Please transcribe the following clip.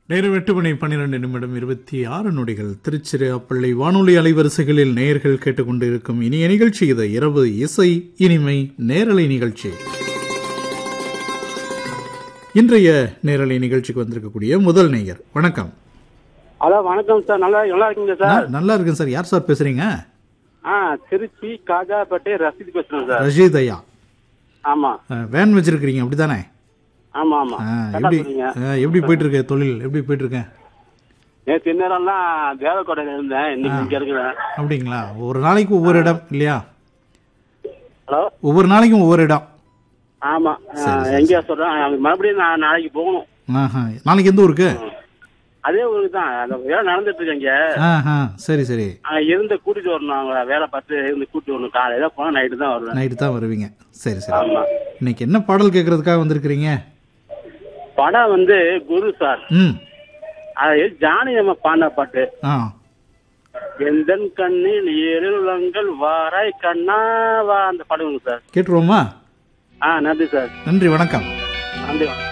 நேரம் எட்டு மணி பன்னிரண்டு நிமிடம் இருபத்தி ஆறு நொடிகள் திருச்சிராப்பள்ளி வானொலி அலைவரிசைகளில் நேயர்கள் கேட்டுக்கொண்டு இருக்கும் இனிய நிகழ்ச்சி இது இரவு இசை இனிமை நேரலை நிகழ்ச்சி இன்றைய நேரலை நிகழ்ச்சிக்கு வந்திருக்கக்கூடிய முதல் நேயர் வணக்கம் ஹலோ வணக்கம் சார் நல்லா நல்லா இருக்கீங்க சார் ந- நல்லா இருக்கேன் சார் யார் சார் பேசுறீங்க ஆ திருச்சி காஜாப்பேட்டை ரசீது பேசுறேன் சார் ரஷீத் ஐயா ஆமா அஹ், வேன் வச்சிருக்கிறீங்க அப்படிதானே ஆமா ஆமா அஹ், கரெக்டா எப்படி சொன்னீங்க. அஹ், எப்படி போயிட்டு இருக்கு தொழில் எப்படி போயிட்டு இருக்கு நேற்று நேரம்லாம் தேவக்கோட்டையில இருந்தேன் இன்னைக்கு இங்க இருக்கிறேன் அப்படிங்களா ஒரு நாளைக்கு ஒவ்வொரு இடம் இல்லையா ஹலோ ஒவ்வொரு நாளைக்கும் ஒவ்வொரு இடம் ஆமா எங்கேயா சொல்றேன் அங்க மறுபடியும் நான் நாளைக்கு போகணும் ஆஹா நாளைக்கு எந்த ஊருக்கு அதே ஊருக்கு தான் அந்த வேலை நடந்துட்டு இருக்கு இங்க ஆஹா சரி சரி அங்க இருந்து கூட்டிட்டு வரணும் அவங்க வேலை பார்த்து இருந்து கூட்டிட்டு வரணும் காலையில போனா நைட்டு தான் வருவேன் நைட்டு தான் வருவீங்க சரி சரி ஆமா இன்னைக்கு என்ன பாடல் கேட்கறதுக்காக வந்திருக்கிறீங்க படம் வந்து குரு சார் ம் அது ஜானி நம்ம பாடின பாட்டு ஆ எந்தன் கண்ணில் இருளங்கள் வாராய் கண்ணாவா அந்த பாடுங்க சார் கேட்டுருவோமா ஆ நன்றி சார் நன்றி வணக்கம் நன்றி வணக்கம்